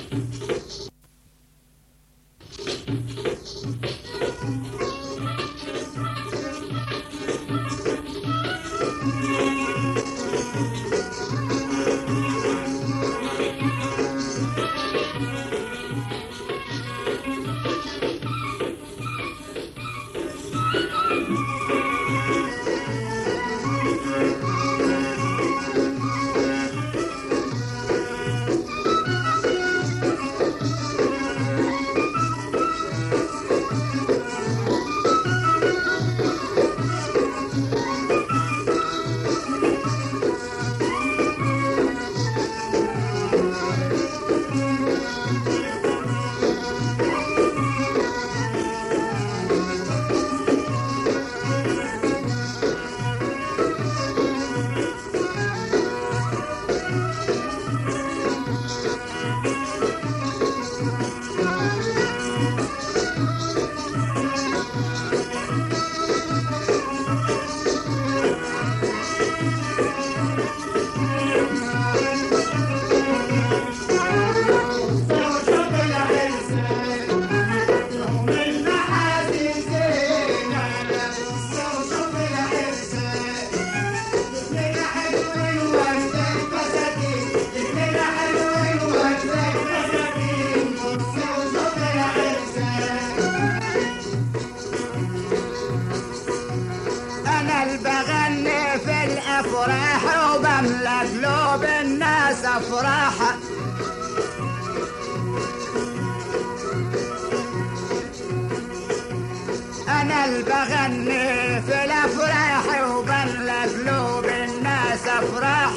انا اللي بغني في الافراح وبملى قلوب الناس افراح انا اللي بغني في الافراح وبملى قلوب الناس افراح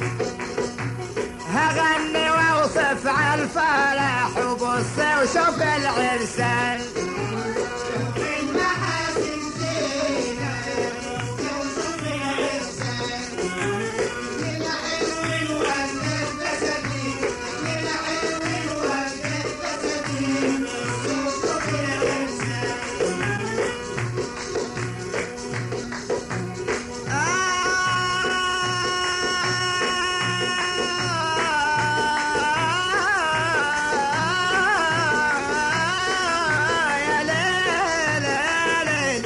هغني واوصف على الفرح وبص وشوف العرسان يا ليل يا ليل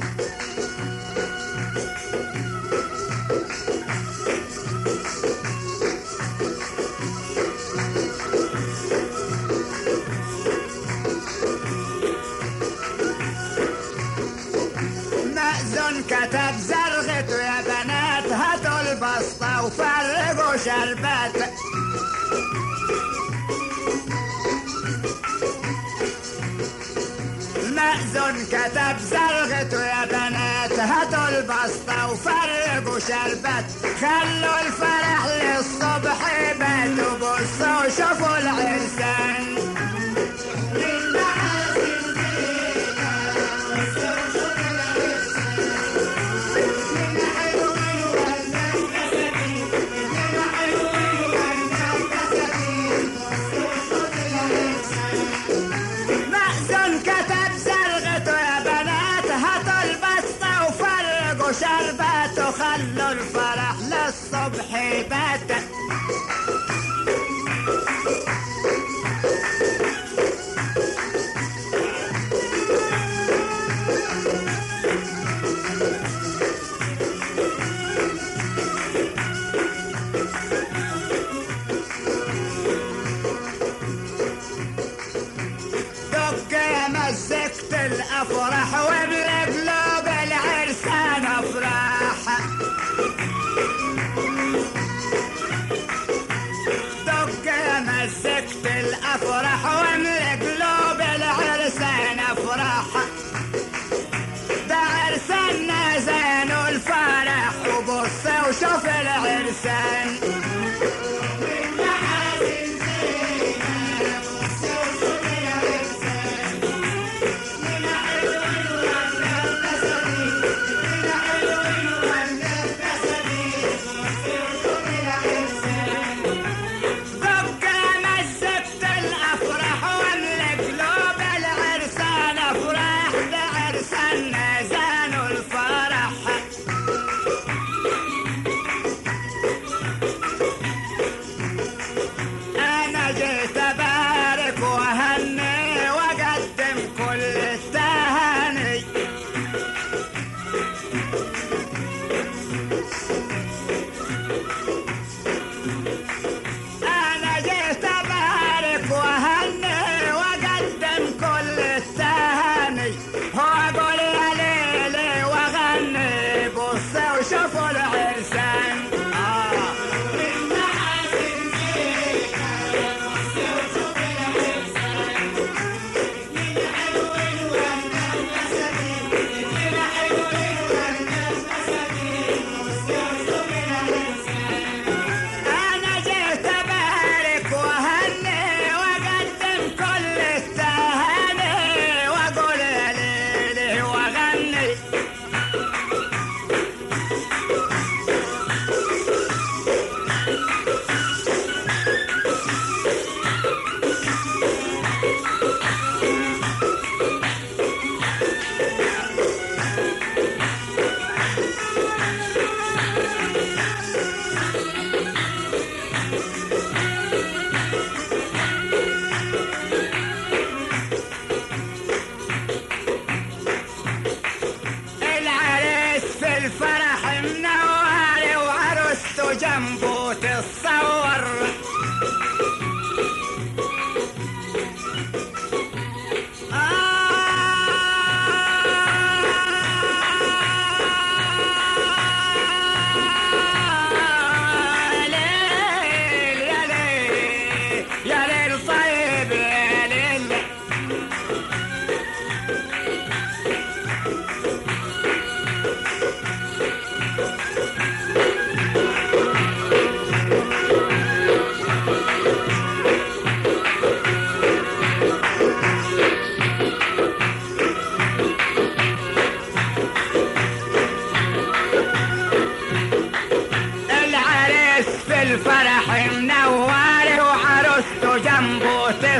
مأذون كتب زرغته يا بنات هاتوا البسطة وفرقوا شربات مأذون كتب زرغته يا بنات هاتوا البسطة وفرقوا شربات خلوا الفرح للصبح يبات وبصوا وشوفوا العرسان مأذون كتب زرغته يا بنات هاتوا البسطة وفرقوا شربات وخلوا الفرح للصبح يبات دق يا مزقت الافراح والقلوب العرسان افراح دق يا مزقت الافراح والقلوب العرسان افراح ده عرسنا زين الفرح وبص وشوف العرسان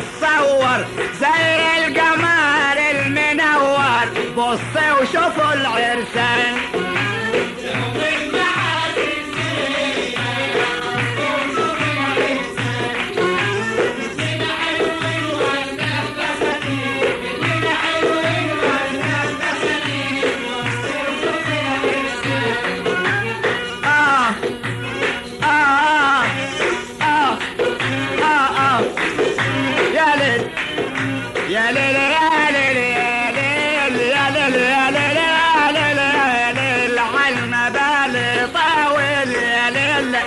تتصور زي القمر المنور بصوا وشوفوا العرسان آه آه آه آه آه آه يا ليل يا ليل يا ليل يا ليل يا ليل يا ليل يا ليل يا ليل عالنا بالي طاول يا ليل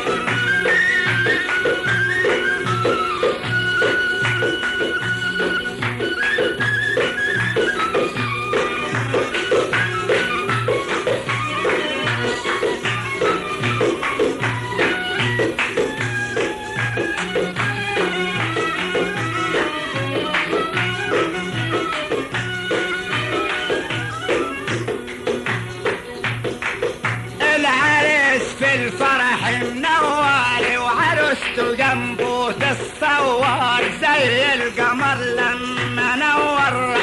العريس في الفرح منور وعروسته جنبه تتصور زي القمر لما نور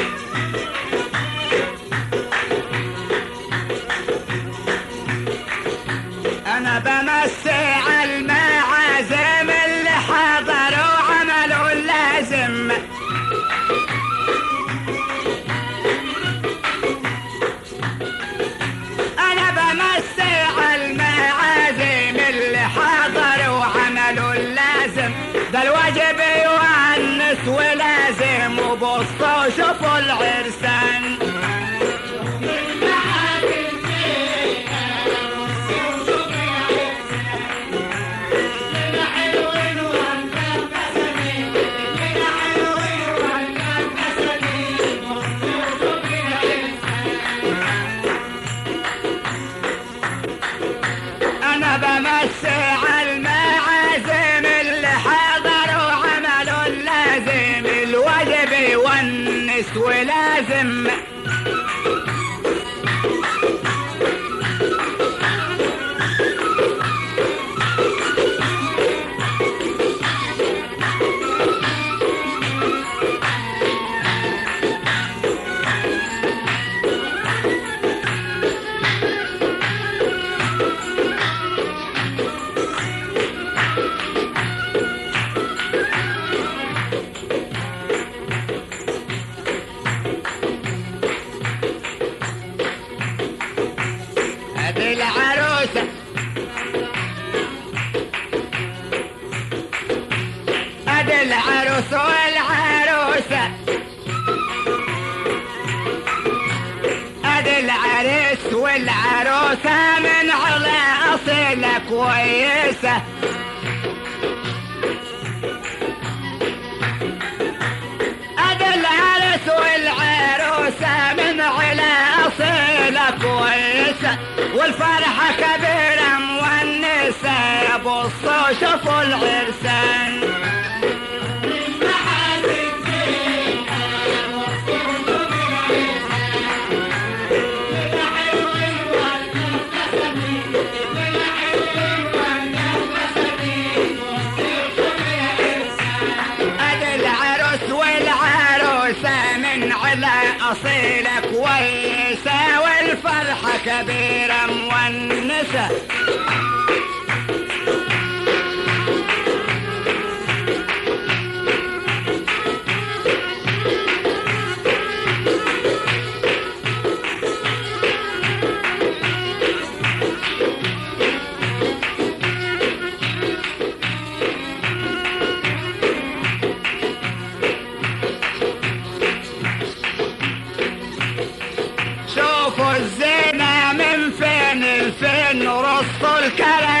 انا بمسي على المعازيم اللي حضروا عملوا اللازم انا بمسي على المعازيم اللي حضروا وعملوا اللازم ده الواجب يونس ولازم وبصوا شوفوا العرسان انا بمسي على المعازيم اللي حضروا عملوا اللازم الواجب يونس ولازم ادي العروسه ادي العروس والعروسه ادي العريس والعروسه من على اصيله كويسه ادي العرس والعروسه من على اصيله كويسه والفرحه كبيره مونسه بصوا شوفوا العرسان ادي العروس والعروسه من على اصيله كويسه والفرحه كبيره مونسه شوفوا الزينة من فين الفين رصوا الكلام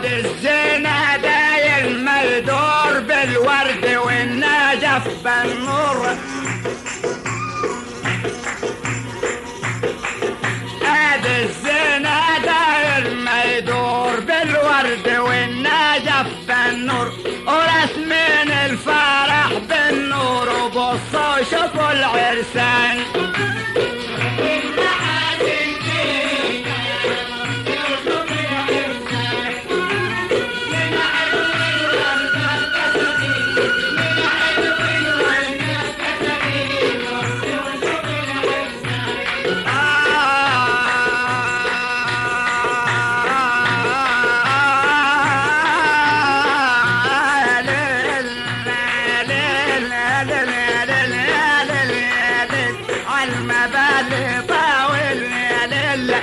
ادي الزينة داير ميدور بالورد والنجف بالنور ادي الزينة داير ميدور بالورد والنجف بالنور ورسمين الفرح بالنور وبصوا شوفوا العرسان المبالي طاول يا ليلة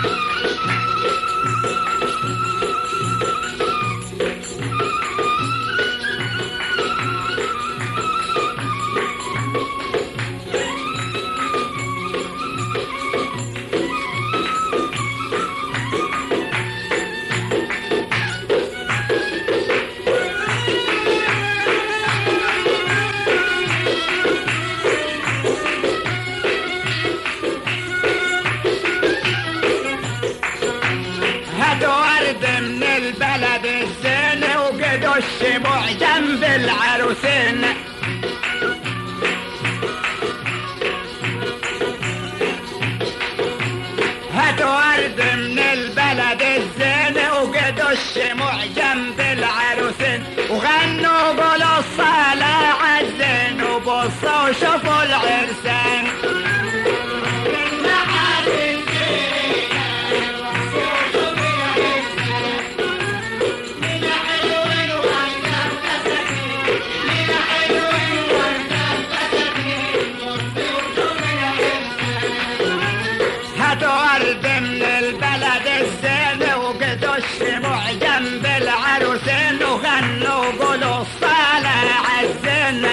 هاتوا ورد من البلد الزين وقدوا الشموع جنب العروسين هاتوا ورد من البلد الزين وقدوا الشموع جنب العروسين وغنوا قولوا الصلاة عالزين وبصوا شوفوا العرسان هاتوا ورد من البلد الزين وقدوا الشموع جنب العروسين وغنوا قولوا الصلاة عالزين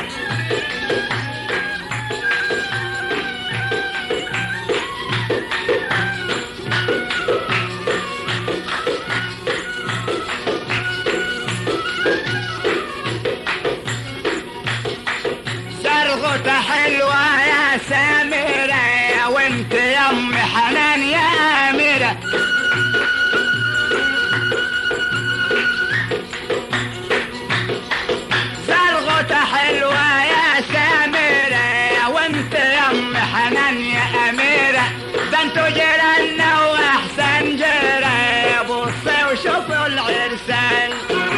زرغوطة حلوة يا سامرة يا وانت يا ام حنان يا اميرة زرغوطة حلوة يا سامرة يا وانت يا ام حنان يا اميرة ده انتوا جيراننا واحسن جيرة يا بصي وشوفوا العرسان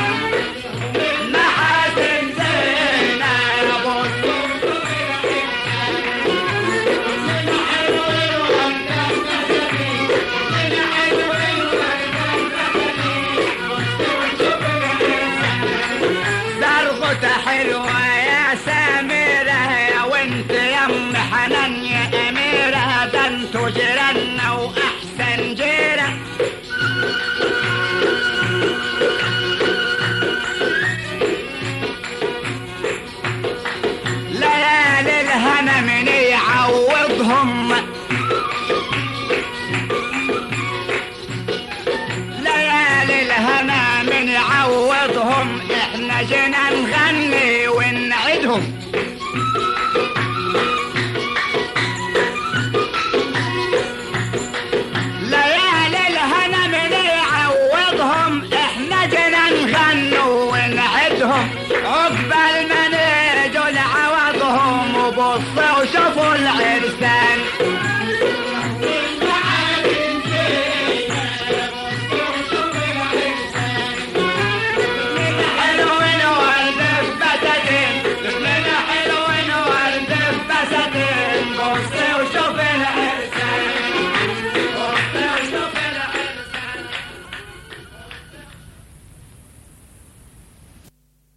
محاسن زينة يا بصي زرغوطة حلوة يا سامرة يا وانت يا ام حنان يا اميرة ده انتوا جيراننا واحسن جيرة ليالي الهنا من يعوضهم ليالي الهنا من يعوضهم احنا جينا نغني